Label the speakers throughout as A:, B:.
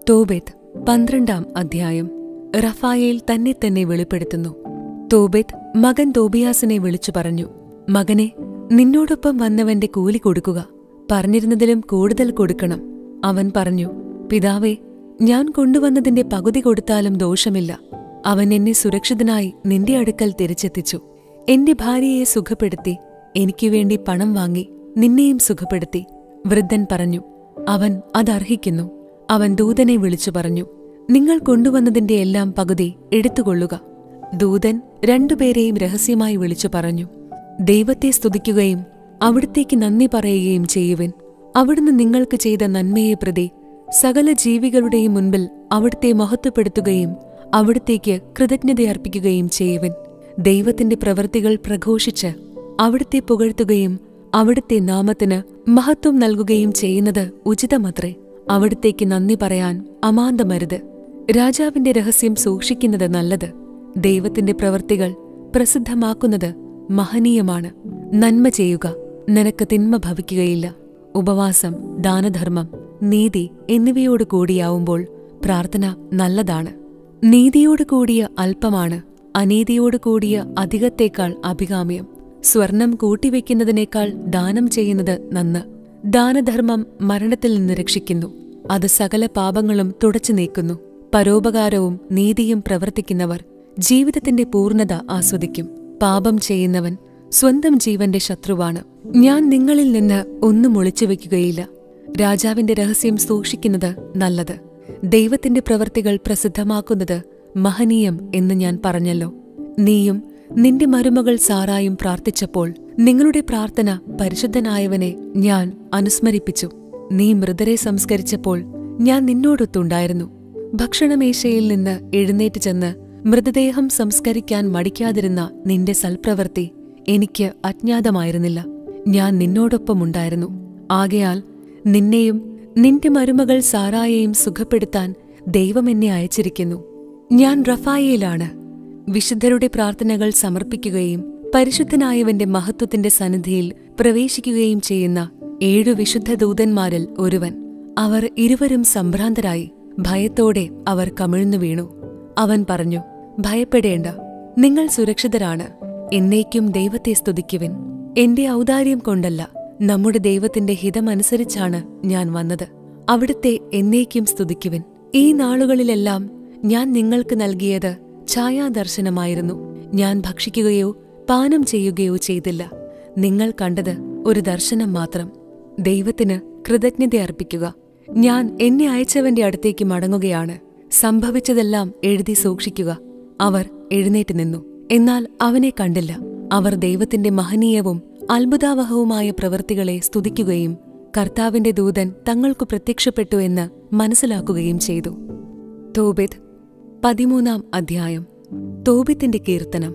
A: തോബെത്ത് പന്ത്രണ്ടാം അധ്യായം റഫായേൽ തന്നെ തന്നെ വെളിപ്പെടുത്തുന്നു തോബെത്ത് മകൻ തോബിയാസിനെ വിളിച്ചു പറഞ്ഞു മകനെ നിന്നോടൊപ്പം വന്നവന്റെ കൂലി കൊടുക്കുക പറഞ്ഞിരുന്നതിലും കൂടുതൽ കൊടുക്കണം അവൻ പറഞ്ഞു പിതാവേ ഞാൻ കൊണ്ടുവന്നതിന്റെ പകുതി കൊടുത്താലും ദോഷമില്ല അവൻ എന്നെ സുരക്ഷിതനായി നിന്റെ അടുക്കൽ തിരിച്ചെത്തിച്ചു എന്റെ ഭാര്യയെ സുഖപ്പെടുത്തി എനിക്കു വേണ്ടി പണം വാങ്ങി നിന്നെയും സുഖപ്പെടുത്തി വൃദ്ധൻ പറഞ്ഞു അവൻ അതർഹിക്കുന്നു അവൻ ദൂതനെ വിളിച്ചു പറഞ്ഞു നിങ്ങൾ കൊണ്ടുവന്നതിന്റെ എല്ലാം പകുതി എടുത്തുകൊള്ളുക ദൂതൻ രണ്ടുപേരെയും രഹസ്യമായി വിളിച്ചു പറഞ്ഞു ദൈവത്തെ സ്തുതിക്കുകയും അവിടത്തേക്ക് നന്ദി പറയുകയും ചെയ്യുവിൻ അവിടുന്ന് നിങ്ങൾക്ക് ചെയ്ത നന്മയെ പ്രതി സകല ജീവികളുടെയും മുൻപിൽ അവിടുത്തെ മഹത്വപ്പെടുത്തുകയും അവിടത്തേക്ക് കൃതജ്ഞതയർപ്പിക്കുകയും ചെയ്യുവിൻ ദൈവത്തിന്റെ പ്രവൃത്തികൾ പ്രഘോഷിച്ച് അവിടുത്തെ പുകഴ്ത്തുകയും അവിടുത്തെ നാമത്തിന് മഹത്വം നൽകുകയും ചെയ്യുന്നത് ഉചിതമത്രേ അവിടത്തേക്ക് നന്ദി പറയാൻ അമാന്തമരുത് രാജാവിന്റെ രഹസ്യം സൂക്ഷിക്കുന്നത് നല്ലത് ദൈവത്തിന്റെ പ്രവൃത്തികൾ പ്രസിദ്ധമാക്കുന്നത് മഹനീയമാണ് നന്മ ചെയ്യുക നിനക്ക് തിന്മ ഭവിക്കുകയില്ല ഉപവാസം ദാനധർമ്മം നീതി എന്നിവയോട് കൂടിയാവുമ്പോൾ പ്രാർത്ഥന നല്ലതാണ് നീതിയോട് കൂടിയ അല്പമാണ് അനീതിയോട് കൂടിയ അധികത്തേക്കാൾ അഭികാമ്യം സ്വർണം കൂട്ടിവെക്കുന്നതിനേക്കാൾ ദാനം ചെയ്യുന്നത് നന്ന് ദാനധർമ്മം മരണത്തിൽ നിന്ന് രക്ഷിക്കുന്നു അത് സകല പാപങ്ങളും തുടച്ചു നീക്കുന്നു പരോപകാരവും നീതിയും പ്രവർത്തിക്കുന്നവർ ജീവിതത്തിന്റെ പൂർണ്ണത ആസ്വദിക്കും പാപം ചെയ്യുന്നവൻ സ്വന്തം ജീവന്റെ ശത്രുവാണ് ഞാൻ നിങ്ങളിൽ നിന്ന് ഒന്നും ഒളിച്ചുവെക്കുകയില്ല രാജാവിന്റെ രഹസ്യം സൂക്ഷിക്കുന്നത് നല്ലത് ദൈവത്തിന്റെ പ്രവൃത്തികൾ പ്രസിദ്ധമാക്കുന്നത് മഹനീയം എന്ന് ഞാൻ പറഞ്ഞല്ലോ നീയും നിന്റെ മരുമകൾ സാറായും പ്രാർത്ഥിച്ചപ്പോൾ നിങ്ങളുടെ പ്രാർത്ഥന പരിശുദ്ധനായവനെ ഞാൻ അനുസ്മരിപ്പിച്ചു നീ മൃതരെ സംസ്കരിച്ചപ്പോൾ ഞാൻ നിന്നോടൊത്തുണ്ടായിരുന്നു ഭക്ഷണമേശയിൽ നിന്ന് എഴുന്നേറ്റ് ചെന്ന് മൃതദേഹം സംസ്കരിക്കാൻ മടിക്കാതിരുന്ന നിന്റെ സൽപ്രവൃത്തി എനിക്ക് അജ്ഞാതമായിരുന്നില്ല ഞാൻ നിന്നോടൊപ്പമുണ്ടായിരുന്നു ആകയാൽ നിന്നെയും നിന്റെ മരുമകൾ സാറായെയും സുഖപ്പെടുത്താൻ ദൈവം എന്നെ അയച്ചിരിക്കുന്നു ഞാൻ റഫായേലാണ് വിശുദ്ധരുടെ പ്രാർത്ഥനകൾ സമർപ്പിക്കുകയും പരിശുദ്ധനായവന്റെ മഹത്വത്തിന്റെ സന്നിധിയിൽ പ്രവേശിക്കുകയും ചെയ്യുന്ന ഏഴു വിശുദ്ധ ദൂതന്മാരിൽ ഒരുവൻ അവർ ഇരുവരും സംഭ്രാന്തരായി ഭയത്തോടെ അവർ കമിഴ്ന്നു വീണു അവൻ പറഞ്ഞു ഭയപ്പെടേണ്ട നിങ്ങൾ സുരക്ഷിതരാണ് എന്നേക്കും ദൈവത്തെ സ്തുതിക്കുവിൻ എന്റെ ഔദാര്യം കൊണ്ടല്ല നമ്മുടെ ദൈവത്തിന്റെ ഹിതമനുസരിച്ചാണ് ഞാൻ വന്നത് അവിടുത്തെ എന്നേക്കും സ്തുതിക്കുവിൻ ഈ നാളുകളിലെല്ലാം ഞാൻ നിങ്ങൾക്ക് നൽകിയത് ഛായാദർശനമായിരുന്നു ഞാൻ ഭക്ഷിക്കുകയോ പാനം ചെയ്യുകയോ ചെയ്തില്ല നിങ്ങൾ കണ്ടത് ഒരു ദർശനം മാത്രം ദൈവത്തിന് കൃതജ്ഞത അർപ്പിക്കുക ഞാൻ എന്നെ അയച്ചവന്റെ അടുത്തേക്ക് മടങ്ങുകയാണ് സംഭവിച്ചതെല്ലാം എഴുതി സൂക്ഷിക്കുക അവർ എഴുന്നേറ്റ് നിന്നു എന്നാൽ അവനെ കണ്ടില്ല അവർ ദൈവത്തിന്റെ മഹനീയവും അത്ഭുതാവഹവുമായ പ്രവൃത്തികളെ സ്തുതിക്കുകയും കർത്താവിന്റെ ദൂതൻ തങ്ങൾക്കു പ്രത്യക്ഷപ്പെട്ടു എന്ന് മനസ്സിലാക്കുകയും ചെയ്തു തോബിത് പതിമൂന്നാം അധ്യായം തോബിത്തിന്റെ കീർത്തനം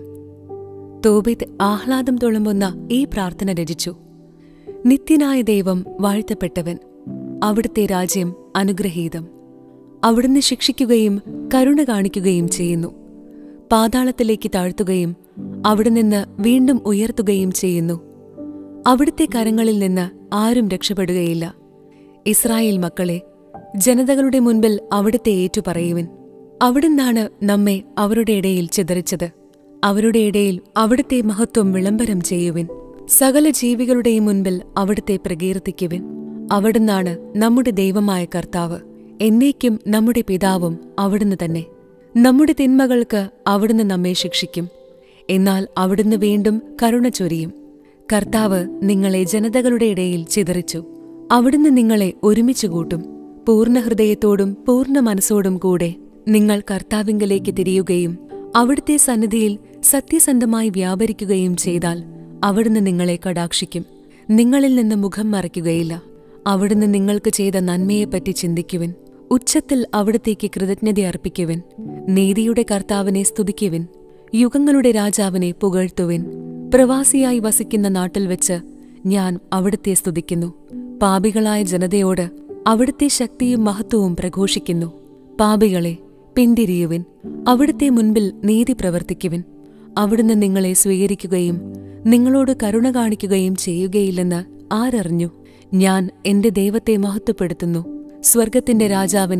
A: തോബിത് ആഹ്ലാദം തുളുമ്പുന്ന ഈ പ്രാർത്ഥന രചിച്ചു നിത്യനായ ദൈവം വാഴ്ത്തപ്പെട്ടവൻ അവിടുത്തെ രാജ്യം അനുഗ്രഹീതം അവിടുന്ന് ശിക്ഷിക്കുകയും കരുണ കാണിക്കുകയും ചെയ്യുന്നു പാതാളത്തിലേക്ക് താഴ്ത്തുകയും അവിടെ നിന്ന് വീണ്ടും ഉയർത്തുകയും ചെയ്യുന്നു അവിടുത്തെ കരങ്ങളിൽ നിന്ന് ആരും രക്ഷപ്പെടുകയില്ല ഇസ്രായേൽ മക്കളെ ജനതകളുടെ മുൻപിൽ അവിടുത്തെ ഏറ്റുപറയുവിൻ അവിടുന്നാണ് നമ്മെ അവരുടെ ഇടയിൽ ചിതറിച്ചത് അവരുടെ ഇടയിൽ അവിടുത്തെ മഹത്വം വിളംബരം ചെയ്യുവിൻ സകല ജീവികളുടെയും മുൻപിൽ അവിടുത്തെ പ്രകീർത്തിക്കുവിൻ അവിടുന്നാണ് നമ്മുടെ ദൈവമായ കർത്താവ് എന്നേക്കും നമ്മുടെ പിതാവും അവിടുന്ന് തന്നെ നമ്മുടെ തിന്മകൾക്ക് അവിടുന്ന് നമ്മെ ശിക്ഷിക്കും എന്നാൽ അവിടുന്ന് വീണ്ടും കരുണ ചൊരിയും കർത്താവ് നിങ്ങളെ ജനതകളുടെ ഇടയിൽ ചിതറിച്ചു അവിടുന്ന് നിങ്ങളെ ഒരുമിച്ച് കൂട്ടും പൂർണ്ണ ഹൃദയത്തോടും പൂർണ്ണ മനസ്സോടും കൂടെ നിങ്ങൾ കർത്താവിങ്കലേക്ക് തിരിയുകയും അവിടുത്തെ സന്നിധിയിൽ സത്യസന്ധമായി വ്യാപരിക്കുകയും ചെയ്താൽ അവിടുന്ന് നിങ്ങളെ കടാക്ഷിക്കും നിങ്ങളിൽ നിന്ന് മുഖം മറയ്ക്കുകയില്ല അവിടുന്ന് നിങ്ങൾക്ക് ചെയ്ത നന്മയെപ്പറ്റി ചിന്തിക്കുവിൻ ഉച്ചത്തിൽ അവിടത്തേക്ക് കൃതജ്ഞത അർപ്പിക്കുവിൻ നീതിയുടെ കർത്താവിനെ സ്തുതിക്കുവിൻ യുഗങ്ങളുടെ രാജാവിനെ പുകഴ്ത്തുവിൻ പ്രവാസിയായി വസിക്കുന്ന നാട്ടിൽ വെച്ച് ഞാൻ അവിടുത്തെ സ്തുതിക്കുന്നു പാപികളായ ജനതയോട് അവിടുത്തെ ശക്തിയും മഹത്വവും പ്രഘോഷിക്കുന്നു പാപികളെ പിന്തിരിയുവിൻ അവിടുത്തെ മുൻപിൽ നീതി പ്രവർത്തിക്കുവിൻ അവിടുന്ന് നിങ്ങളെ സ്വീകരിക്കുകയും നിങ്ങളോട് കരുണ കാണിക്കുകയും ചെയ്യുകയില്ലെന്ന് ആരറിഞ്ഞു ഞാൻ എന്റെ ദൈവത്തെ മഹത്വപ്പെടുത്തുന്നു സ്വർഗത്തിന്റെ രാജാവിനെ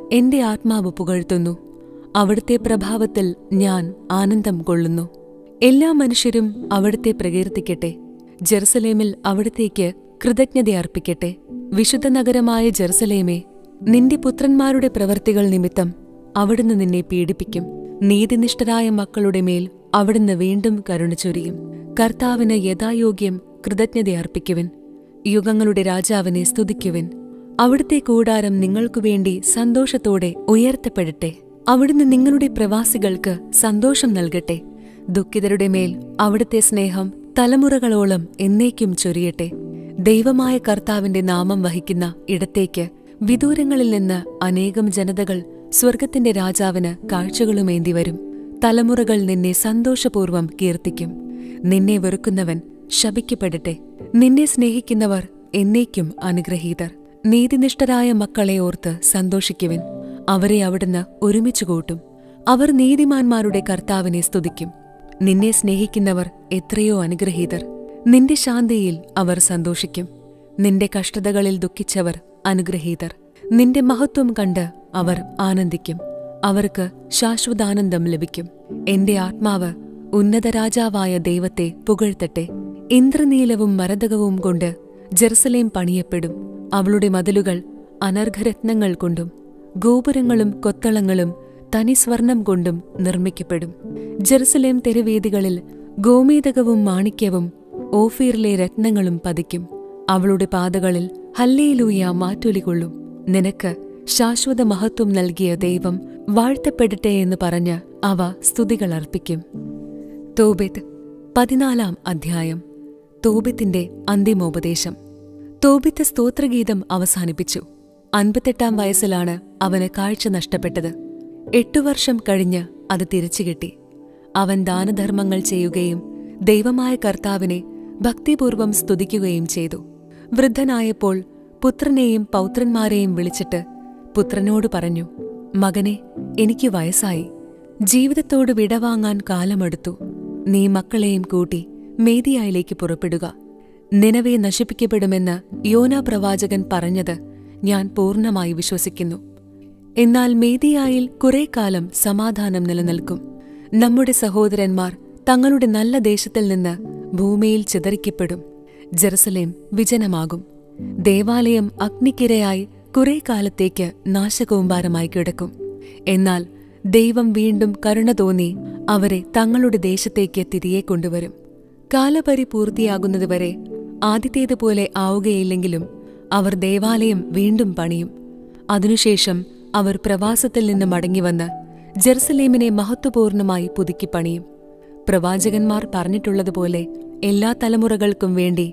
A: എന്റെ ആത്മാവ് പുകഴ്ത്തുന്നു അവിടുത്തെ പ്രഭാവത്തിൽ ഞാൻ ആനന്ദം കൊള്ളുന്നു എല്ലാ മനുഷ്യരും അവിടുത്തെ പ്രകീർത്തിക്കട്ടെ ജെറുസലേമിൽ അവിടത്തേക്ക് കൃതജ്ഞത അർപ്പിക്കട്ടെ വിശുദ്ധ നഗരമായ ജെറുസലേമേ നിന്റെ പുത്രന്മാരുടെ പ്രവർത്തികൾ നിമിത്തം അവിടുന്ന് നിന്നെ പീഡിപ്പിക്കും നീതിനിഷ്ഠരായ മക്കളുടെ മേൽ അവിടുന്ന് വീണ്ടും കരുണ ചൊരിയും കർത്താവിന് യഥായോഗ്യം കൃതജ്ഞത അർപ്പിക്കുവിൻ യുഗങ്ങളുടെ രാജാവിനെ സ്തുതിക്കുവിൻ അവിടുത്തെ കൂടാരം നിങ്ങൾക്കു വേണ്ടി സന്തോഷത്തോടെ ഉയർത്തപ്പെടട്ടെ അവിടുന്ന് നിങ്ങളുടെ പ്രവാസികൾക്ക് സന്തോഷം നൽകട്ടെ ദുഃഖിതരുടെ മേൽ അവിടുത്തെ സ്നേഹം തലമുറകളോളം എന്നേക്കും ചൊരിയട്ടെ ദൈവമായ കർത്താവിന്റെ നാമം വഹിക്കുന്ന ഇടത്തേക്ക് വിദൂരങ്ങളിൽ നിന്ന് അനേകം ജനതകൾ സ്വർഗത്തിന്റെ രാജാവിന് കാഴ്ചകളുമേന്തി വരും തലമുറകൾ നിന്നെ സന്തോഷപൂർവ്വം കീർത്തിക്കും നിന്നെ വെറുക്കുന്നവൻ ശപിക്കപ്പെടട്ടെ നിന്നെ സ്നേഹിക്കുന്നവർ എന്നേക്കും അനുഗ്രഹീതർ നീതിനിഷ്ഠരായ മക്കളെ ഓർത്ത് സന്തോഷിക്കുവിൻ അവരെ അവിടുന്ന് ഒരുമിച്ചു കൂട്ടും അവർ നീതിമാന്മാരുടെ കർത്താവിനെ സ്തുതിക്കും നിന്നെ സ്നേഹിക്കുന്നവർ എത്രയോ അനുഗ്രഹീതർ നിന്റെ ശാന്തിയിൽ അവർ സന്തോഷിക്കും നിന്റെ കഷ്ടതകളിൽ ദുഃഖിച്ചവർ അനുഗ്രഹീതർ നിന്റെ മഹത്വം കണ്ട് അവർ ആനന്ദിക്കും അവർക്ക് ശാശ്വതാനന്ദം ലഭിക്കും എന്റെ ആത്മാവ് ഉന്നത രാജാവായ ദൈവത്തെ പുകഴ്ത്തട്ടെ ഇന്ദ്രനീലവും മരതകവും കൊണ്ട് ജെറുസലേം പണിയപ്പെടും അവളുടെ മതിലുകൾ അനർഘരത്നങ്ങൾ കൊണ്ടും ഗോപുരങ്ങളും കൊത്തളങ്ങളും തനി സ്വർണം കൊണ്ടും നിർമ്മിക്കപ്പെടും ജെറുസലേം തെരുവേദികളിൽ ഗോമേതകവും മാണിക്യവും ഓഫീറിലെ രത്നങ്ങളും പതിക്കും അവളുടെ പാതകളിൽ ഹല്ലേലൂയ മാറ്റൊലികൊള്ളും നിനക്ക് ശാശ്വത മഹത്വം നൽകിയ ദൈവം വാഴ്ത്തപ്പെടട്ടെ എന്ന് പറഞ്ഞ് അവ സ്തുതികൾ അർപ്പിക്കും തോബിത്ത് പതിനാലാം അധ്യായം തോബിത്തിന്റെ അന്തിമോപദേശം തോബിത്ത് സ്തോത്രഗീതം അവസാനിപ്പിച്ചു അൻപത്തെട്ടാം വയസ്സിലാണ് അവന് കാഴ്ച നഷ്ടപ്പെട്ടത് എട്ടു വർഷം കഴിഞ്ഞ് അത് തിരിച്ചുകിട്ടി അവൻ ദാനധർമ്മങ്ങൾ ചെയ്യുകയും ദൈവമായ കർത്താവിനെ ഭക്തിപൂർവം സ്തുതിക്കുകയും ചെയ്തു വൃദ്ധനായപ്പോൾ പുത്രനെയും പൗത്രന്മാരെയും വിളിച്ചിട്ട് പുത്രനോട് പറഞ്ഞു മകനെ എനിക്ക് വയസ്സായി ജീവിതത്തോട് വിടവാങ്ങാൻ കാലമെടുത്തു നീ മക്കളെയും കൂട്ടി മേദിയായിലേക്ക് പുറപ്പെടുക നിലവെ നശിപ്പിക്കപ്പെടുമെന്ന് യോനാ പ്രവാചകൻ പറഞ്ഞത് ഞാൻ പൂർണ്ണമായി വിശ്വസിക്കുന്നു എന്നാൽ മേദിയായിൽ കുറെ കാലം സമാധാനം നിലനിൽക്കും നമ്മുടെ സഹോദരന്മാർ തങ്ങളുടെ നല്ല ദേശത്തിൽ നിന്ന് ഭൂമിയിൽ ചിതറിക്കപ്പെടും ജെറുസലേം വിജനമാകും ദേവാലയം അഗ്നിക്കിരയായി കുറെ കാലത്തേക്ക് നാശകൂമ്പാരമായി കിടക്കും എന്നാൽ ദൈവം വീണ്ടും കരുണ തോന്നി അവരെ തങ്ങളുടെ ദേശത്തേക്ക് തിരികെ കൊണ്ടുവരും കാലപരി പൂർത്തിയാകുന്നതുവരെ ആദ്യത്തേതുപോലെ ആവുകയില്ലെങ്കിലും അവർ ദേവാലയം വീണ്ടും പണിയും അതിനുശേഷം അവർ പ്രവാസത്തിൽ നിന്ന് മടങ്ങിവന്ന് ജെറുസലേമിനെ മഹത്വപൂർണമായി പുതുക്കിപ്പണിയും പ്രവാചകന്മാർ പറഞ്ഞിട്ടുള്ളതുപോലെ എല്ലാ തലമുറകൾക്കും വേണ്ടി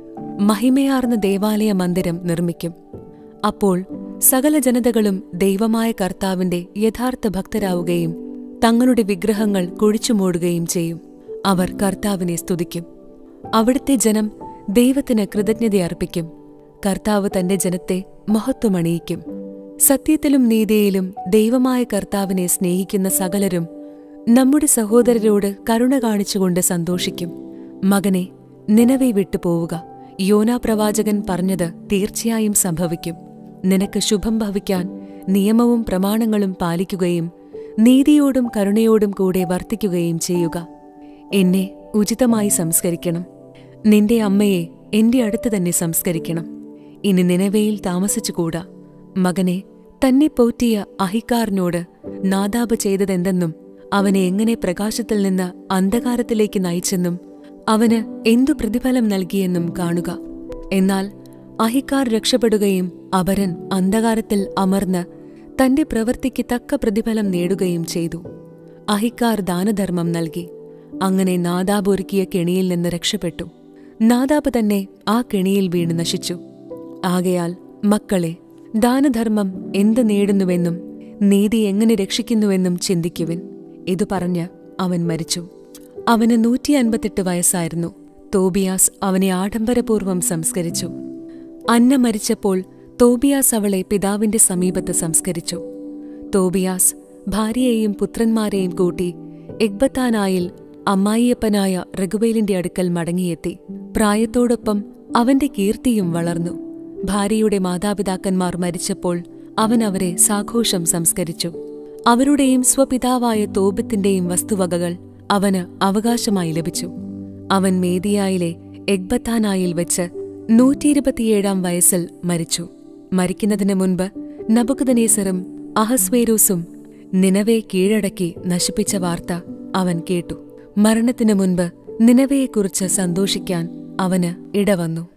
A: മഹിമയാർന്ന ദേവാലയ മന്ദിരം നിർമ്മിക്കും അപ്പോൾ സകല ജനതകളും ദൈവമായ കർത്താവിന്റെ യഥാർത്ഥ ഭക്തരാവുകയും തങ്ങളുടെ വിഗ്രഹങ്ങൾ കുഴിച്ചുമൂടുകയും ചെയ്യും അവർ കർത്താവിനെ സ്തുതിക്കും അവിടുത്തെ ജനം ദൈവത്തിന് കൃതജ്ഞതയർപ്പിക്കും കർത്താവ് തന്റെ ജനത്തെ മഹത്വമണിയിക്കും സത്യത്തിലും നീതിയിലും ദൈവമായ കർത്താവിനെ സ്നേഹിക്കുന്ന സകലരും നമ്മുടെ സഹോദരരോട് കരുണ കാണിച്ചുകൊണ്ട് സന്തോഷിക്കും മകനെ നിലവെ വിട്ടു പോവുക യോനാ പ്രവാചകൻ പറഞ്ഞത് തീർച്ചയായും സംഭവിക്കും നിനക്ക് ശുഭം ഭവിക്കാൻ നിയമവും പ്രമാണങ്ങളും പാലിക്കുകയും നീതിയോടും കരുണയോടും കൂടെ വർത്തിക്കുകയും ചെയ്യുക എന്നെ ഉചിതമായി സംസ്കരിക്കണം നിന്റെ അമ്മയെ എന്റെ അടുത്ത് തന്നെ സംസ്കരിക്കണം ഇനി നിലവയിൽ താമസിച്ചുകൂടാ മകനെ തന്നെ പോറ്റിയ അഹിക്കാറിനോട് നാദാബ് ചെയ്തതെന്തെന്നും അവനെ എങ്ങനെ പ്രകാശത്തിൽ നിന്ന് അന്ധകാരത്തിലേക്ക് നയിച്ചെന്നും അവന് എന്തു പ്രതിഫലം നൽകിയെന്നും കാണുക എന്നാൽ അഹിക്കാർ രക്ഷപ്പെടുകയും അപരൻ അന്ധകാരത്തിൽ അമർന്ന് തന്റെ പ്രവൃത്തിക്ക് തക്ക പ്രതിഫലം നേടുകയും ചെയ്തു അഹിക്കാർ ദാനധർമ്മം നൽകി അങ്ങനെ നാദാബ് ഒരുക്കിയ കെണിയിൽ നിന്ന് രക്ഷപ്പെട്ടു നാദാബ് തന്നെ ആ കെണിയിൽ വീണ് നശിച്ചു ആകയാൽ മക്കളെ ദാനധർമ്മം എന്ത് നേടുന്നുവെന്നും നീതി എങ്ങനെ രക്ഷിക്കുന്നുവെന്നും ചിന്തിക്കുവിൻ ഇതു പറഞ്ഞ് അവൻ മരിച്ചു അവന് നൂറ്റി അൻപത്തെട്ട് വയസ്സായിരുന്നു തോബിയാസ് അവനെ ആഡംബരപൂർവ്വം സംസ്കരിച്ചു അന്ന മരിച്ചപ്പോൾ തോബിയാസ് അവളെ പിതാവിന്റെ സമീപത്ത് സംസ്കരിച്ചു തോബിയാസ് ഭാര്യയെയും പുത്രന്മാരെയും കൂട്ടി എഗ്ബത്താനായിൽ അമ്മായിയപ്പനായ റഘുവേലിന്റെ അടുക്കൽ മടങ്ങിയെത്തി പ്രായത്തോടൊപ്പം അവന്റെ കീർത്തിയും വളർന്നു ഭാര്യയുടെ മാതാപിതാക്കന്മാർ മരിച്ചപ്പോൾ അവൻ അവരെ സാഘോഷം സംസ്കരിച്ചു അവരുടെയും സ്വപിതാവായ തോബത്തിന്റെയും വസ്തുവകകൾ അവന് അവകാശമായി ലഭിച്ചു അവൻ മേദിയായിലെ എഗ്ബത്താനായിൽ വെച്ച് നൂറ്റിയിരുപത്തിയേഴാം വയസ്സിൽ മരിച്ചു മരിക്കുന്നതിന് മുൻപ് നബുക്കദനേസറും അഹസ്വേരൂസും നിനവെ കീഴടക്കി നശിപ്പിച്ച വാർത്ത അവൻ കേട്ടു മരണത്തിനു മുൻപ് നിനവയെക്കുറിച്ച് സന്തോഷിക്കാൻ അവന് ഇടവന്നു